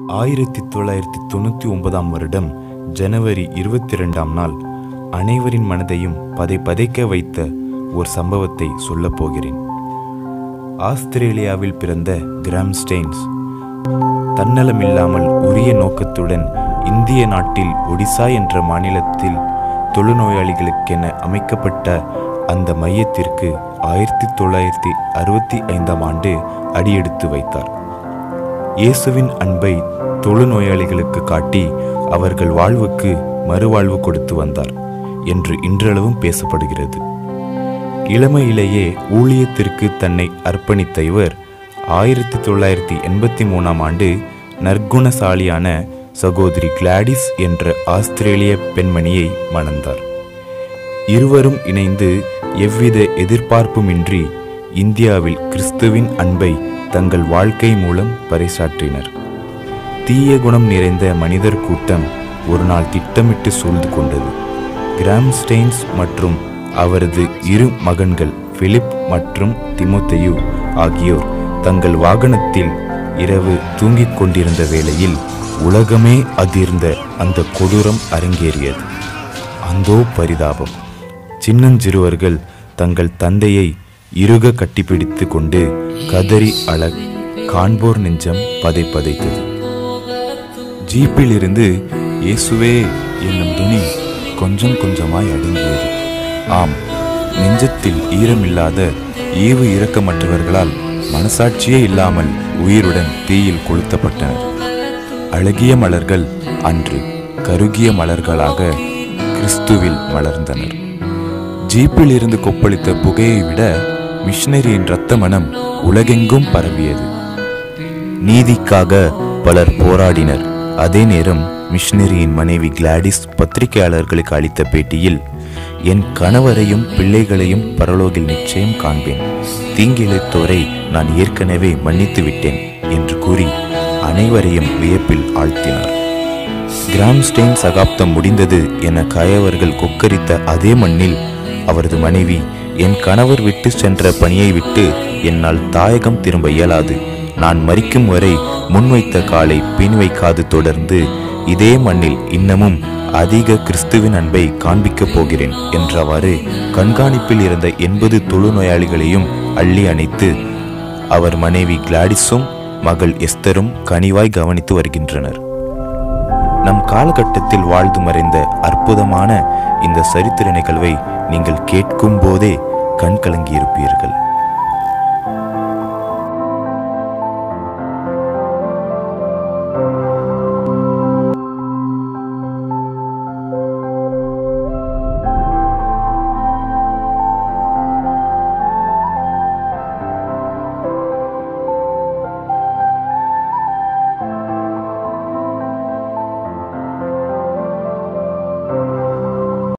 ஆயிரத்தி தொள்ளாயிரத்தி தொண்ணூற்றி ஒன்பதாம் வருடம் ஜனவரி இருபத்தி ரெண்டாம் நாள் அனைவரின் மனதையும் பதை பதைக்க வைத்த ஒரு சம்பவத்தை சொல்லப் போகிறேன் ஆஸ்திரேலியாவில் பிறந்த கிராம் ஸ்டெயின்ஸ் தன்னலமில்லாமல் உரிய நோக்கத்துடன் இந்திய நாட்டில் ஒடிசா என்ற மாநிலத்தில் தொழுநோயாளிகளுக்கென அமைக்கப்பட்ட அந்த மையத்திற்கு ஆயிரத்தி தொள்ளாயிரத்தி அறுபத்தி ஐந்தாம் ஆண்டு அடியெடுத்து வைத்தார் இயேசுவின் அன்பை தொழுநோயாளிகளுக்கு காட்டி அவர்கள் வாழ்வுக்கு மறுவாழ்வு கொடுத்து வந்தார் என்று இன்றளவும் பேசப்படுகிறது இளமையிலேயே ஊழியத்திற்கு தன்னை அர்ப்பணித்த இவர் ஆயிரத்தி தொள்ளாயிரத்தி எண்பத்தி மூணாம் ஆண்டு நற்குணசாலியான சகோதரி கிளாடிஸ் என்ற ஆஸ்திரேலிய பெண்மணியை மணந்தார் இருவரும் இணைந்து எவ்வித எதிர்பார்ப்புமின்றி இந்தியாவில் கிறிஸ்துவின் அன்பை தங்கள் வாழ்க்கை மூலம் பறைசாற்றினர் தீய குணம் நிறைந்த மனிதர் கூட்டம் ஒரு நாள் திட்டமிட்டு சூழ்ந்து கொண்டது கிராம்ஸ்டெயின்ஸ் மற்றும் அவரது இரு மகன்கள் பிலிப் மற்றும் திமோத்தேயு ஆகியோர் தங்கள் வாகனத்தில் இரவு தூங்கிக் கொண்டிருந்த வேளையில் உலகமே அதிர்ந்த அந்த கொடூரம் அரங்கேறியது அந்தோ பரிதாபம் சின்னஞ்சிறுவர்கள் தங்கள் தந்தையை இறுக கட்டிப்பிடித்து கொண்டு கதறி அழ காண்போர் நெஞ்சம் பதை பதைத்தது ஜீப்பில் இருந்து இயேசுவே என்னும் துணி கொஞ்சம் கொஞ்சமாய் அடங்கியது ஆம் நெஞ்சத்தில் ஈரமில்லாத ஈவு இரக்கமற்றவர்களால் மனசாட்சியே இல்லாமல் உயிருடன் தீயில் கொளுத்தப்பட்டனர் அழகிய மலர்கள் அன்று கருகிய மலர்களாக கிறிஸ்துவில் மலர்ந்தனர் ஜீப்பில் இருந்து கொப்பளித்த புகையை விட மிஷனரியின் இரத்த மனம் உலகெங்கும் பரவியது நீதிக்காக பலர் போராடினர் அதே நேரம் மிஷனரியின் மனைவி கிளாடிஸ் பத்திரிகையாளர்களுக்கு அளித்த பேட்டியில் என் கணவரையும் பிள்ளைகளையும் பரலோகில் நிச்சயம் காண்பேன் தீங்கிழைத்தோரை நான் ஏற்கனவே மன்னித்து விட்டேன் என்று கூறி அனைவரையும் வியப்பில் ஆழ்த்தினார் கிராம்ஸ்டெயின் சகாப்தம் முடிந்தது என கயவர்கள் கொக்கரித்த அதே மண்ணில் அவரது மனைவி என் கணவர் விட்டு சென்ற பணியை விட்டு என்னால் தாயகம் திரும்ப இயலாது நான் மறிக்கும் வரை முன்வைத்த காலை பின் வைக்காது தொடர்ந்து இதே மண்ணில் இன்னமும் அதிக கிறிஸ்துவின் அன்பை காண்பிக்கப் போகிறேன் என்றவாறு கண்காணிப்பில் இருந்த எண்பது தொழுநோயாளிகளையும் அள்ளி அணைத்து அவர் மனைவி கிளாடிஸும் மகள் எஸ்தரும் கனிவாய் கவனித்து வருகின்றனர் நம் காலகட்டத்தில் வாழ்ந்து மறைந்த அற்புதமான இந்த சரித்திர நிகழ்வை நீங்கள் கேட்கும் போதே கண் கலங்கியிருப்பீர்கள்